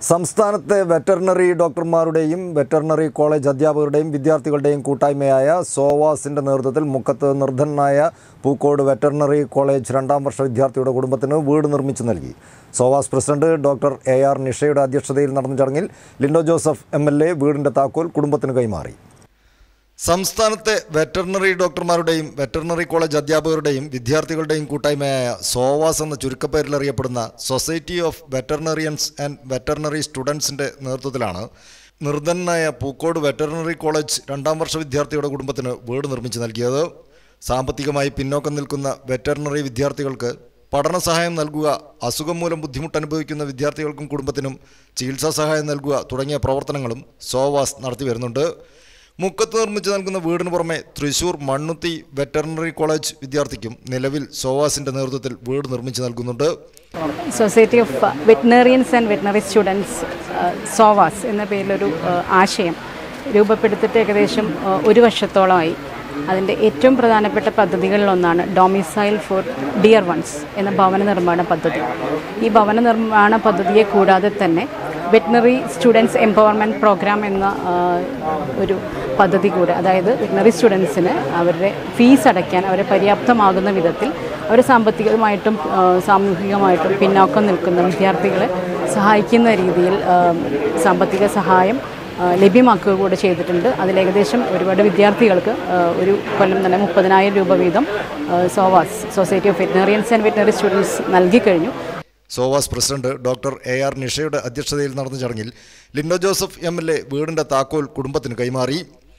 സംസ്ഥാനത്തെ veterinary ഡോക്ടർമാരുടെയും veterinary college അധ്യാപകരുടെയും വിദ്യാർത്ഥികളുടെയും കൂട്ടായ്മയായ സോവാസിന്റെ നേതൃത്വത്തിൽ മുക്കത്ത് നിർധനായ പൂക്കോട് വെറ്ററിനറി കോളേജ് രണ്ടാം വർഷ വിദ്യാർത്ഥിയുടെ കുടുംബത്തിന് വീട് നിർമ്മിച്ചു നൽകി SOVAS president doctor A R നിഷയുടെ അധ്യക്ഷതയിൽ നടന്ന ചടങ്ങിൽ Lindo Joseph M L A വീടിന്റെ താക്കോൽ കുടുംബത്തിന് കൈമാറി സംസ്ഥാനത്തെ വെറ്ററിനറി ഡോക്ടർമാരുടെയും വെറ്ററിനറി കോളേജ് അധ്യാപകരുടെയും വിദ്യാർത്ഥികളുടെയും കൂട്ടായ്മയായ സോവാസ് എന്ന ചുരുക്കപ്പേരിൽ അറിയപ്പെടുന്ന society of veterinarians and veterinary സ്റ്റുഡൻസിന്റെ നേതൃത്വത്തിലാണ് നിർധനായ പൂക്കോട് വെറ്ററിനറി കോളേജ് രണ്ടാം വർഷ വിദ്യാർത്ഥിയുടെ കുടുംബത്തിന് വീട് നിർമ്മിച്ചു നൽകിയത് സാമ്പത്തികമായി പിന്നോക്കം നിൽക്കുന്ന വെറ്ററിനറി വിദ്യാർത്ഥികൾക്ക് പഠന സഹായം നൽകുക അസുഖം മൂലം ബുദ്ധിമുട്ട് അനുഭവിക്കുന്ന വിദ്യാർത്ഥികൾക്കും കുടുംബത്തിനും ചികിത്സാ സഹായം നൽകുക തുടങ്ങിയ പ്രവർത്തനങ്ങളും സോവാസ് നടത്തി വരുന്നുണ്ട് മുക്കത്ത് നിർമ്മിച്ചു നൽകുന്ന വീടിന് പുറമെ തൃശൂർ മണ്ണുത്തി വെറ്ററിനറി കോളേജ് വിദ്യാർത്ഥിക്കും നിലവിൽ സോവാസിന്റെ നേതൃത്വത്തിൽ വീട് നിർമ്മിച്ചു നൽകുന്നുണ്ട് society of veterinarians and veterinary students SOVAS എന്ന പേരിലൊരു uh, ആശയം രൂപപ്പെടുത്തിയിട്ട് ഏകദേശം uh, ഒരു വർഷത്തോളമായി അതിൻ്റെ ഏറ്റവും പ്രധാനപ്പെട്ട പദ്ധതികളിലൊന്നാണ് ഡൊമിസൈൽ ഫോർ ഡിയർ വൺസ് എന്ന ഭവന നിർമ്മാണ പദ്ധതി ഈ ഭവന നിർമ്മാണ പദ്ധതിയെ കൂടാതെ തന്നെ വെറ്റിനറി സ്റ്റുഡൻസ് എംപവർമെൻറ്റ് പ്രോഗ്രാം എന്ന ആ, ഒരു പദ്ധതി കൂടെ അതായത് വെറ്റിനറി സ്റ്റുഡൻസിന് അവരുടെ ഫീസ് അടയ്ക്കാൻ അവരെ പര്യാപ്തമാകുന്ന വിധത്തിൽ അവർ സാമ്പത്തികമായിട്ടും ആ, സാമൂഹികമായിട്ടും പിന്നോക്കം നിൽക്കുന്ന വിദ്യാർത്ഥികളെ സഹായിക്കുന്ന രീതിയിൽ ആ, സാമ്പത്തിക സഹായം ആ, ലഭ്യമാക്കുക കൂടെ ചെയ്തിട്ടുണ്ട് അതിൽ ഏകദേശം ഒരുപാട് വിദ്യാർത്ഥികൾക്ക് ആ, ഒരു കൊല്ലം തന്നെ മുപ്പതിനായിരം രൂപ വീതം ആ, SOVAS society of veterinarians and veterinary students നൽകി കഴിഞ്ഞു SOVAS president doctor A R നിഷയുടെ അധ്യക്ഷതയിൽ നടന്ന ചടങ്ങിൽ Lindo Joseph M L A വീടിന്റെ താക്കോൽ കുടുംബത്തിന് കൈമാറി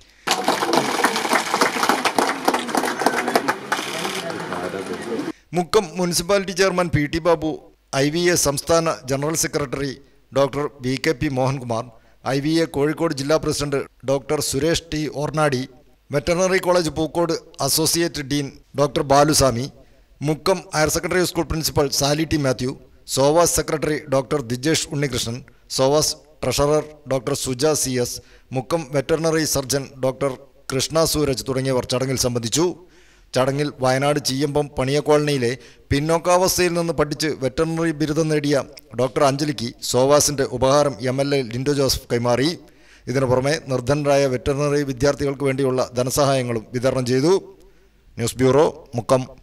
Mukkam municipality chairman P T Babu I V A സംസ്ഥാന general secretary doctor V K P Mohankumar I V A Kozhikode ജില്ലാ പ്രസിഡന്റ് ഡോക്ടർ സുരേഷ് ടി ഓർണാടി veterinary college Pookode associate dean doctor Baluswamy Mukkam higher secondary school principal Sally T Mathew SOVAS secretary doctor Dijesh Unnikrishnan SOVAS treasurer doctor Suja C S Mukkam veterinary surgeon doctor Krishna Sooraj തുടങ്ങിയവർ ചടങ്ങിൽ സംബന്ധിച്ചു ചടങ്ങിൽ വയനാട് ചീയമ്പം പണിയ കോളനിയിലെ പിന്നോക്കാവസ്ഥയിൽ നിന്ന് പഠിച്ച് veterinary ബിരുദം നേടിയ ഡോക്ടർ അഞ്ജലിക്ക് സോവാസിന്റെ ഉപഹാരം M L A Lindo Joseph കൈമാറി ഇതിനു പുറമെ നിർധനരായ വെറ്ററിനറി വിദ്യാർത്ഥികൾക്ക് വേണ്ടിയുള്ള ധനസഹായങ്ങളും വിതരണം ചെയ്തു ന്യൂസ് ബ്യൂറോ മുക്കം